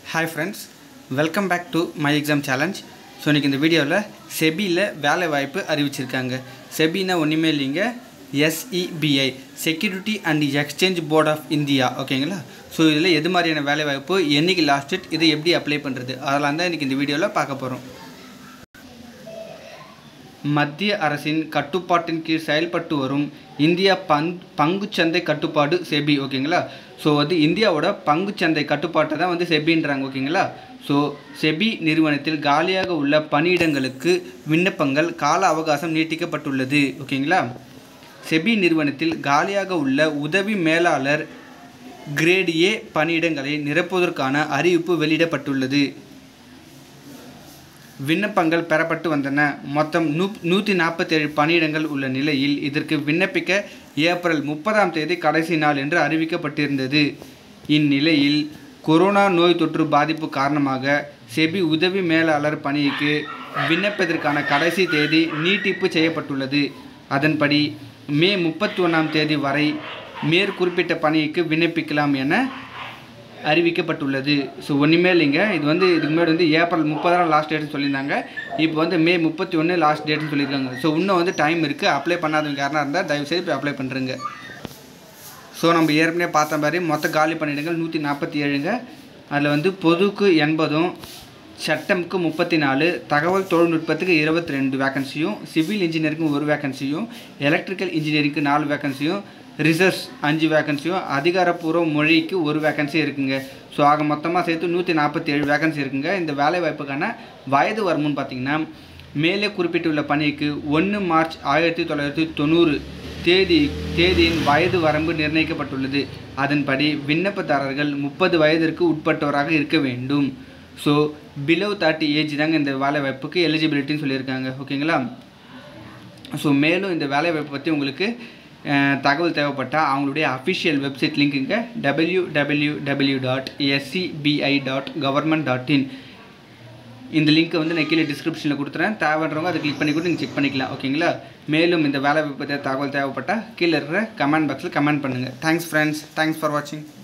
hi friends welcome back to my exam challenge so இன்றைக்கி இந்த வீடியோவில் செபியில் வேலை வாய்ப்பு அறிவிச்சிருக்காங்க செபினா ஒன்றுமே இல்லைங்க SEBI security and exchange board of India ஓகேங்களா ஸோ இதில் எது மாதிரியான வேலை வாய்ப்பு என்றைக்கு லாஸ்ட் டேட் இதை எப்படி அப்ளை பண்ணுறது அதெல்லாம் தான் இன்றைக்கி இந்த வீடியோவில் பார்க்க போகிறோம் மத்திய அரசின் கட்டுப்பாட்டின் கீழ் செயல்பட்டு வரும் இந்தியா பங் பங்குச்சந்தை கட்டுப்பாடு செபி ஓகேங்களா ஸோ வந்து இந்தியாவோட பங்குச்சந்தை கட்டுப்பாட்டை தான் வந்து செபின்றாங்க ஓகேங்களா ஸோ செபி நிறுவனத்தில் காலியாக உள்ள பணியிடங்களுக்கு விண்ணப்பங்கள் கால அவகாசம் நீட்டிக்கப்பட்டுள்ளது ஓகேங்களா செபி நிறுவனத்தில் காலியாக உள்ள உதவி மேலாளர் கிரேட் ஏ பணியிடங்களை நிரப்புவதற்கான அறிவிப்பு வெளியிடப்பட்டுள்ளது விண்ணப்பங்கள் பெறப்பட்டு வந்தன மொத்தம் நூ நூற்றி நாற்பத்தேழு பணியிடங்கள் உள்ள நிலையில் இதற்கு விண்ணப்பிக்க ஏப்ரல் முப்பதாம் தேதி கடைசி நாள் என்று அறிவிக்கப்பட்டிருந்தது இந்நிலையில் கொரோனா நோய் தொற்று பாதிப்பு காரணமாக செபி உதவி மேலாளர் பணிக்கு விண்ணப்பதற்கான கடைசி தேதி நீட்டிப்பு செய்யப்பட்டுள்ளது அதன்படி மே முப்பத்தி ஒன்றாம் தேதி வரை மேற்குறிப்பிட்ட பணிக்கு விண்ணப்பிக்கலாம் என அறிவிக்கப்பட்டுள்ளது ஸோ ஒன்றுமே இல்லைங்க இது வந்து இதுக்கு முன்னாடி வந்து ஏப்ரல் முப்பதாம் லாஸ்ட் டேட்னு சொல்லியிருந்தாங்க இப்போ வந்து மே முப்பத்தி ஒன்று லாஸ்ட் டேட்னு சொல்லியிருக்காங்க ஸோ இன்னும் வந்து டைம் இருக்குது அப்ளை பண்ணாதவங்க யாராக இருந்தால் தயவுசெய்து போய் அப்ளை பண்ணுறங்க ஸோ நம்ம ஏற்கனவே பார்த்த மாதிரி மொத்த காலி பணியிடங்கள் நூற்றி நாற்பத்தி ஏழுங்க அதில் வந்து பொதுக்கு எண்பதும் சட்டமுக்கு முப்பத்தி நாலு தகவல் தொழில்நுட்பத்துக்கு இருபத்தி ரெண்டு வேக்கன்சியும் சிவில் இன்ஜினியரிங்க்கு ஒரு வேக்கன்சியும் எலக்ட்ரிக்கல் இன்ஜினியரிங்க்கு நாலு வேக்கன்சியும் ரிசர்ச் அஞ்சு வேக்கன்சியும் அதிகாரப்பூர்வ மொழிக்கு ஒரு வேக்கன்சி இருக்குங்க ஸோ ஆக மொத்தமாக சேர்த்து நூற்றி நாற்பத்தி ஏழு வேக்கன்சி இருக்குங்க இந்த வேலை வாய்ப்புக்கான வயது வரமுன்னு பார்த்தீங்கன்னா மேலே குறிப்பிட்டுள்ள பணிக்கு ஒன்று மார்ச் ஆயிரத்தி தொள்ளாயிரத்தி தொண்ணூறு தேதி தேதியின் வயது வரம்பு நிர்ணயிக்கப்பட்டுள்ளது அதன்படி விண்ணப்பதாரர்கள் முப்பது வயதிற்கு உட்பட்டவராக இருக்க வேண்டும் ஸோ பிலோ தேர்ட்டி ஏஜ் தாங்க இந்த வேலை வாய்ப்புக்கு எலிஜிபிலிட்டின்னு சொல்லியிருக்காங்க ஓகேங்களா ஸோ மேலும் இந்த வேலை வாய்ப்பை பற்றி உங்களுக்கு தகவல் தேவைப்பட்டால் அவங்களுடைய அஃபிஷியல் வெப்சைட் லிங்க்குங்க W W W dot SCBI dot government dot in இந்த லிங்க்கை வந்து நான் கீழே டிஸ்கிரிப்ஷனில் கொடுத்துறேன் தேவைன்றவங்க அதை கிளிக் பண்ணி கூட நீங்கள் செக் பண்ணிக்கலாம் ஓகேங்களா மேலும் இந்த வேலை வாய்ப்பு பற்றிய தகவல் தேவைப்பட்டால் கீழே இருக்கிற கமெண்ட் பாக்ஸில் கமெண்ட் பண்ணுங்கள் தேங்க்ஸ் ஃப்ரெண்ட்ஸ் தேங்க்ஸ் ஃபார் வாட்சிங்